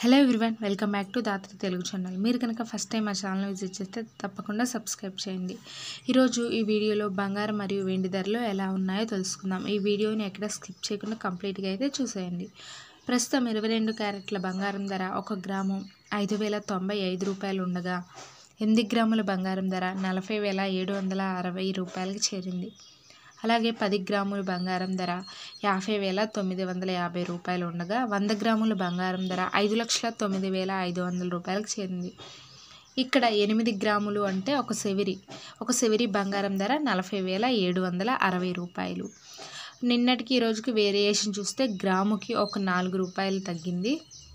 hello everyone welcome back to Dhatri Telugu channel మీరు కనుక first time మా ఛానల్ విజిట్ చేస్తే తప్పకుండా సబ్స్క్రైబ్ చేయండి ఈరోజు ఈ వీడియోలో బంగారం మరియు వెండి ధరలు ఎలా ఉన్నాయో తెలుసుకుందాం ఈ వీడియోని ఎక్కడ స్కిప్ చేయకుండా కంప్లీట్గా అయితే చూసేయండి ప్రస్తుతం ఇరవై రెండు క్యారెట్ల బంగారం ధర ఒక గ్రాము ఐదు వేల తొంభై ఐదు రూపాయలు ఉండగా ఎనిమిది గ్రాముల బంగారం ధర నలభై వేల ఏడు వందల అరవై రూపాయలకి చేరింది అలాగే పది గ్రాముల బంగారం ధర యాభై వేల తొమ్మిది వందల యాభై రూపాయలు ఉండగా వంద గ్రాముల బంగారం ధర ఐదు లక్షల తొమ్మిది వేల ఐదు వందల రూపాయలకు చేరింది ఇక్కడ ఎనిమిది గ్రాములు అంటే ఒక సెవిరి ఒక సెవిరి బంగారం ధర నలభై వేల ఏడు వందల అరవై రూపాయలు నిన్నటికి ఈ రోజుకి వేరియేషన్ చూస్తే గ్రాముకి ఒక నాలుగు రూపాయలు తగ్గింది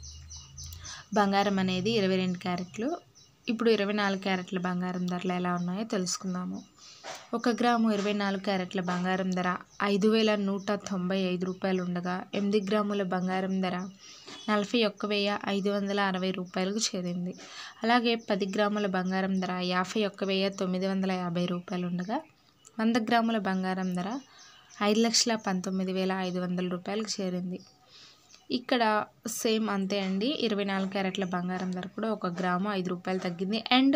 బంగారం అనేది ఇరవై రెండు క్యారెట్లు ఇప్పుడు ఇరవై నాలుగు క్యారెట్ల బంగారం ధరలు ఎలా ఉన్నాయో తెలుసుకుందాము ఒక గ్రాము ఇరవై నాలుగు క్యారెట్ల బంగారం ధర ఐదు వేల నూట తొంభై ఐదు రూపాయలు ఉండగా ఎనిమిది గ్రాముల బంగారం ధర నలభై ఒక్క వెయ్యి ఐదు వందల అరవై రూపాయలకు చేరింది అలాగే పది గ్రాముల బంగారం ధర యాభై ఒక్క వెయ్యి తొమ్మిది వందల యాభై రూపాయలు ఉండగా వంద గ్రాముల బంగారం ధర ఐదు లక్షల పంతొమ్మిది వేల ఐదు వందల రూపాయలకు చేరింది ఇక్కడ సేమ్ అంతే అండి ఇరవై నాలుగు క్యారెట్ల బంగారం ధర కూడా ఒక గ్రాము ఐదు రూపాయలు తగ్గింది అండ్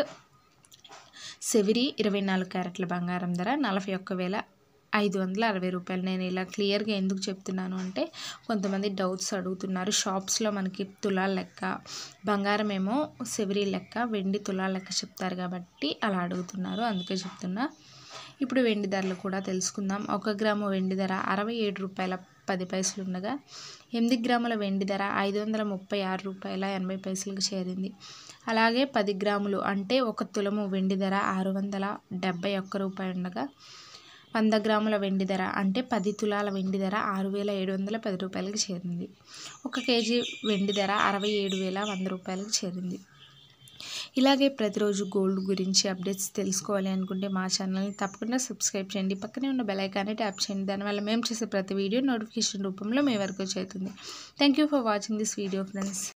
సెవిరి ఇరవై నాలుగు క్యారెట్ల బంగారం ధర నలభై ఒక్క వేల ఐదు వందల అరవై రూపాయలు నేను ఇలా క్లియర్గా ఎందుకు చెప్తున్నాను అంటే కొంతమంది డౌట్స్ అడుగుతున్నారు షాప్స్లో మనకి తులాల లెక్క బంగారం ఏమో సెవిరి లెక్క వెండి తులాల లెక్క చెప్తారు కాబట్టి అలా అడుగుతున్నారు అందుకే చెప్తున్నా ఇప్పుడు వెండి ధరలు కూడా తెలుసుకుందాం ఒక గ్రాము వెండి ధర అరవై ఏడు రూపాయల పది పైసలు ఉండగా ఎనిమిది గ్రాముల వెండి ధర ఐదు వందల ముప్పై ఆరు రూపాయల ఎనభై పైసలకు చేరింది అలాగే పది గ్రాములు అంటే ఒక తులము వెండి ధర ఆరు వందల డెబ్బై ఒక్క రూపాయి ఉండగా వంద గ్రాముల వెండి ధర అంటే పది తులాల వెండి ధర ఆరు వేల ఏడు వందల పది రూపాయలకి చేరింది ఒక కేజీ వెండి ధర అరవై ఏడు వేల వంద రూపాయలకు చేరింది ఇలాగే ప్రతిరోజు గోల్డ్ గురించి అప్డేట్స్ తెలుసుకోవాలి అనుకుంటే మా ఛానల్ని తప్పకుండా సబ్స్క్రైబ్ చేయండి పక్కనే ఉన్న బెల్ ఐకాన్ని ట్యాప్ చేయండి దానివల్ల మేము చేసే ప్రతి వీడియో నోటిఫికేషన్ రూపంలో మీ వరకు చేరుతుంది thank you for watching this video friends